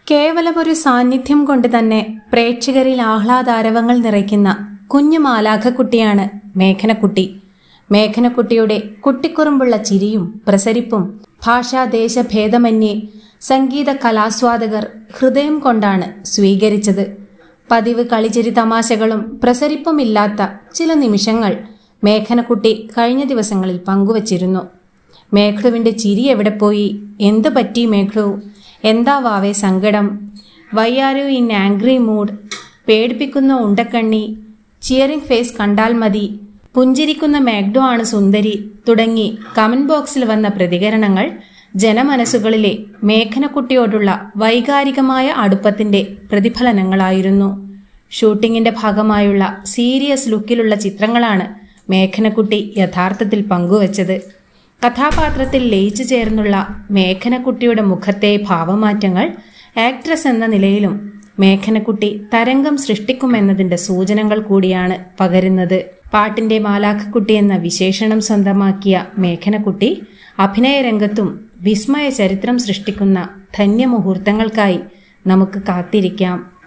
കേവലം ഒരു സാന്നിധ്യം കൊണ്ട് തന്നെ പ്രേക്ഷകരിൽ ആഹ്ലാദാരവങ്ങൾ നിറയ്ക്കുന്ന കുഞ്ഞു മാലാഖക്കുട്ടിയാണ് മേഘനക്കുട്ടി മേഘനക്കുട്ടിയുടെ കുട്ടിക്കുറുമ്പുള്ള ചിരിയും പ്രസരിപ്പും ഭാഷാദേശഭേദമന്യേ സംഗീത കലാസ്വാദകർ ഹൃദയം കൊണ്ടാണ് സ്വീകരിച്ചത് പതിവ് കളിചിരി തമാശകളും പ്രസരിപ്പുമില്ലാത്ത ചില നിമിഷങ്ങൾ മേഘനക്കുട്ടി കഴിഞ്ഞ ദിവസങ്ങളിൽ പങ്കുവച്ചിരുന്നു മേഘ്ലുവിന്റെ ചിരി എവിടെ പോയി എന്ത് പറ്റി മേഘ്ലു എന്താ വാവേ സങ്കടം why are you in angry mood പേടിപ്പിക്കുന്ന ഉണ്ടക്കണ്ണി ചിയറിംഗ് ഫേസ് കണ്ടാൽ മതി പുഞ്ചിരിക്കുന്ന മേഘ്ഡു ആണ് സുന്ദരി തുടങ്ങി കമന്റ് ബോക്സിൽ വന്ന പ്രതികരണങ്ങൾ ജനമനസ്സുകളിലെ മേഘനക്കുട്ടിയോടുള്ള വൈകാരികമായ അടുപ്പത്തിന്റെ പ്രതിഫലനങ്ങളായിരുന്നു ഷൂട്ടിങ്ങിന്റെ ഭാഗമായുള്ള സീരിയസ് ലുക്കിലുള്ള ചിത്രങ്ങളാണ് മേഘനക്കുട്ടി യഥാർത്ഥത്തിൽ പങ്കുവച്ചത് കഥാപാത്രത്തിൽ ലയിച്ചു ചേർന്നുള്ള മേഘനക്കുട്ടിയുടെ മുഖത്തെ ഭാവമാറ്റങ്ങൾ ആക്ട്രസ് എന്ന നിലയിലും മേഘനക്കുട്ടി തരംഗം സൃഷ്ടിക്കുമെന്നതിന്റെ സൂചനകൾ കൂടിയാണ് പകരുന്നത് പാട്ടിന്റെ മാലാഖക്കുട്ടി എന്ന വിശേഷണം സ്വന്തമാക്കിയ മേഘനക്കുട്ടി അഭിനയരംഗത്തും വിസ്മയ ചരിത്രം സൃഷ്ടിക്കുന്ന ധന്യമുഹൂർത്തങ്ങൾക്കായി നമുക്ക് കാത്തിരിക്കാം